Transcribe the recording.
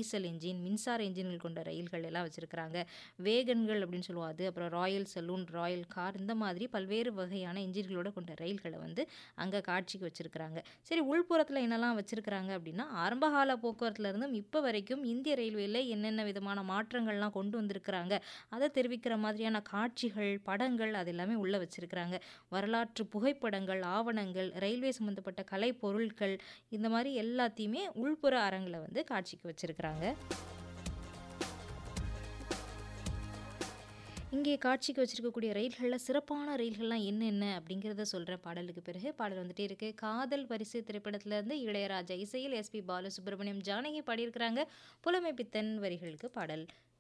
diesel engine மின்சார என்ஜின்கள் கொண்ட ரயில்கள் எல்லாம் வச்சுருக்கிறாங்க வேகன்கள் அப்படின்னு சொல்லுவோம் அது அப்புறம் ராயல் சலூன் ராயல் கார் இந்த மாதிரி பல்வேறு வகையான என்ஜின்களோட கொண்ட ரயில்களை வந்து அங்கே காட்சிக்கு வச்சுருக்கிறாங்க சரி உள்புறத்தில் என்னெல்லாம் வச்சுருக்கிறாங்க அப்படின்னா ஆரம்பகால போக்குவரத்துல இருந்தும் இப்போ வரைக்கும் இந்திய ரயில்வேல என்னென்ன விதமான மாற்றங்கள்லாம் கொண்டு வந்திருக்கிறாங்க அதை தெரிவிக்கிற மாதிரியான காட்சிகள் படங்கள் அது எல்லாமே உள்ளே வச்சுருக்கிறாங்க வரலாற்று புகைப்படங்கள் ஆவணங்கள் ரயில்வே சம்மந்தப்பட்ட கலை பொருட்கள் இந்த மாதிரி எல்லாத்தையுமே உள்புற அரங்கில் வந்து காட்சிக்கு வச்சுருக்கிறாங்க இங்கே காட்சிக்கு வச்சிருக்கக்கூடிய ரயில்களில் சிறப்பான ரயில்கள்லாம் என்னென்ன அப்படிங்கிறத சொல்கிற பாடலுக்கு பிறகு பாடல் வந்துட்டே இருக்கு காதல் பரிசு திரைப்படத்திலேருந்து இளையராஜா இசையில் எஸ்பி பாலசுப்ரமணியம் ஜானகி பாடியிருக்கிறாங்க புலமை பித்தன் வரிகளுக்கு பாடல்